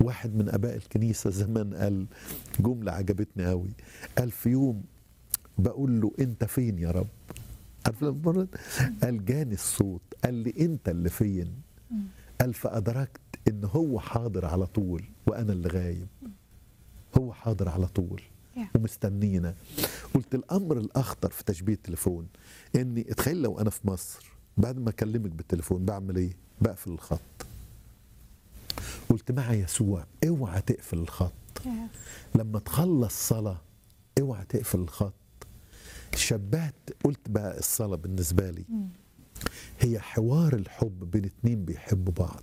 واحد من اباء الكنيسه زمان قال جمله عجبتني قوي قال في يوم بقول له انت فين يا رب عارف لما مرة قال جاني الصوت قال لي انت اللي فين قال فادركت ان هو حاضر على طول وانا اللي غايب هو حاضر على طول Yeah. ومستنينا قلت الامر الاخطر في تشبيه التليفون اني اتخيل لو انا في مصر بعد ما اكلمك بالتليفون بعمل ايه بقفل الخط قلت مع يسوع اوعى تقفل الخط Yes. لما تخلص صلاة اوعى تقفل الخط شبهت قلت بقى الصلاة بالنسبة لي هي حوار الحب بين اتنين بيحبوا بعض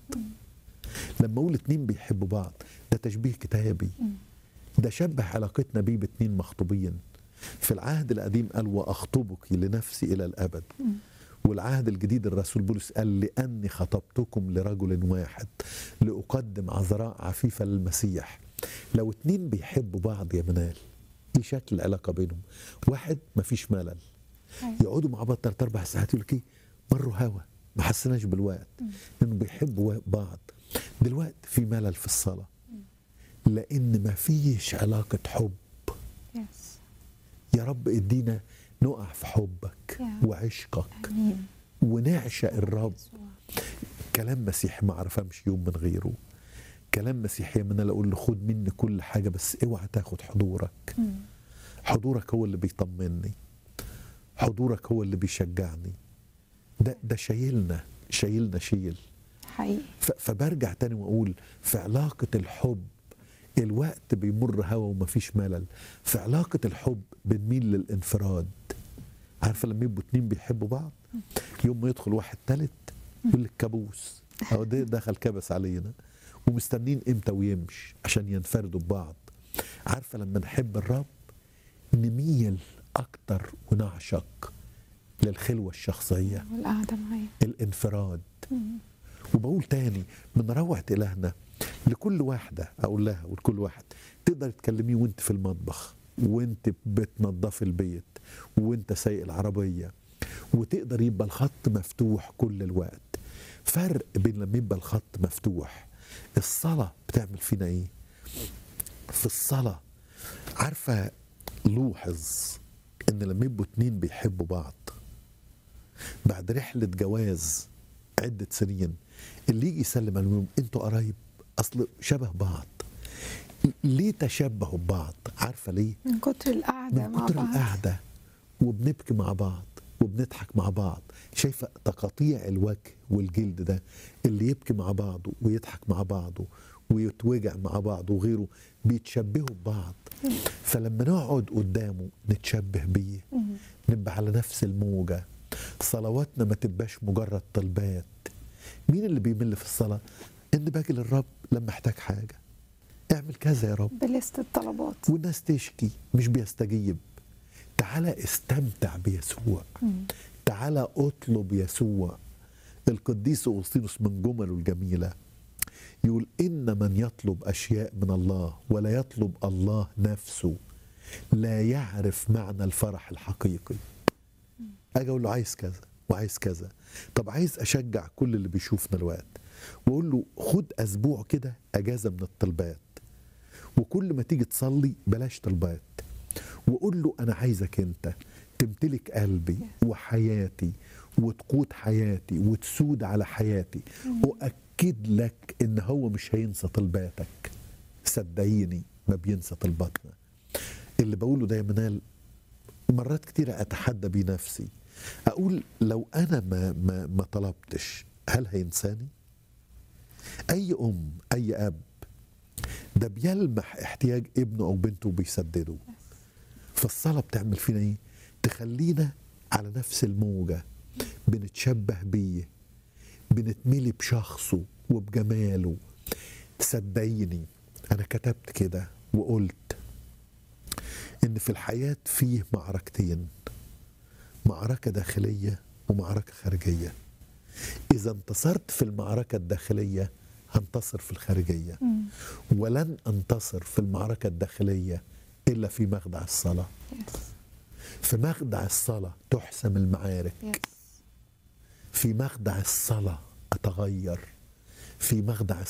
لما اقول اتنين بيحبوا بعض ده تشبيه كتابي ده شبه علاقتنا بيه باتنين مخطوبين في العهد القديم قال واخطبك لنفسي الى الابد والعهد الجديد الرسول بولس قال لاني خطبتكم لرجل واحد لاقدم عذراء عفيفه للمسيح لو اتنين بيحبوا بعض يا منال ايه شكل العلاقه بينهم واحد مفيش ملل أيوة. يقعدوا مع بعض ثلاث اربع ساعات يقول لك ايه مروا هوا ما حسيناش بالوقت لانه بيحبوا بعض دلوقتي في ملل في الصلاه لان ما فيش علاقه حب Yes. يا رب ادينا نقع في حبك يا. وعشقك امين ونعشق الرب يسوع. كلام مسيحي ما اعرف امشي يوم من غيره كلام مسيحي من انا اقول له خد مني كل حاجه بس اوعى تاخد حضورك مم. حضورك هو اللي بيطمني حضورك هو اللي بيشجعني ده ده شايلنا شايلنا شيل حقيقي ف- فبرجع تاني واقول في علاقه الحب الوقت بيمر هوا ومفيش ملل في علاقه الحب بنميل للانفراد عارفه لما يبقوا اتنين بيحبوا بعض يوم ما يدخل واحد تالت يقول لك كابوس او ده دخل كبس علينا ومستنين امتى ويمشي عشان ينفردوا ببعض عارفه لما نحب الرب نميل اكتر ونعشق للخلوه الشخصيه والقعده معاه الانفراد مم. وبقول تاني من روعة إلهنا لكل واحدة أقول لها ولكل واحد تقدر تكلميه وانت في المطبخ وانت بتنظفي البيت وانت سايق العربية وتقدر يبقى الخط مفتوح كل الوقت فرق بين لما يبقى الخط مفتوح الصلاة بتعمل فينا ايه في الصلاة عارفة لوحظ ان لما يبقوا اتنين بيحبوا بعض بعد رحلة جواز عدة سنين اللي يجي يسلم عليهم انتوا قرايب اصل شبه بعض ليه تشبهوا ببعض عارفه ليه من كتر القعده من مع كتر بعض القعده وبنبكي مع بعض وبنضحك مع بعض شايفه تقاطيع الوجه والجلد ده اللي يبكي مع بعضه ويضحك مع بعضه ويتوجع مع بعضه وغيره بيتشبهوا ببعض فلما نقعد قدامه نتشبه بيه مم. نبقى على نفس الموجة صلواتنا ما تبقاش مجرد طلبات مين اللي بيمل في الصلاة ان باجي للرب لما احتاج حاجة اعمل كذا يا رب بلست الطلبات والناس تشكي مش بيستجيب تعالى استمتع بيسوع مم. تعالى اطلب يسوع القديس أوسطينوس من جمله الجميلة يقول إن من يطلب أشياء من الله ولا يطلب الله نفسه لا يعرف معنى الفرح الحقيقي أجي أقول له عايز كذا وعايز كذا طب عايز أشجع كل اللي بيشوفنا الوقت وأقول له خد أسبوع كده أجازة من الطلبات وكل ما تيجي تصلي بلاش طلبات وقول له انا عايزك انت تمتلك قلبي وحياتي وتقود حياتي وتسود على حياتي واكد لك ان هو مش هينسى طلباتك صدقيني ما بينسى طلباتنا اللي بقوله ده يا منال مرات كتيرة اتحدى بيه نفسي اقول لو انا ما ما ما طلبتش هل هينساني اي ام اي اب ده بيلمح احتياج ابنه او بنته وبيسدده فالصلاه بتعمل فينا ايه تخلينا على نفس الموجه بنتشبه بيه بنتملي بشخصه وبجماله صدقيني انا كتبت كده وقلت ان في الحياه فيه معركتين معركه داخليه ومعركه خارجيه اذا انتصرت في المعركه الداخليه هنتصر في الخارجيه مم. ولن انتصر في المعركه الداخليه الا في مخدع الصلاه Yes. في مخدع الصلاه تحسم المعارك Yes. في مخدع الصلاه اتغير في مخدع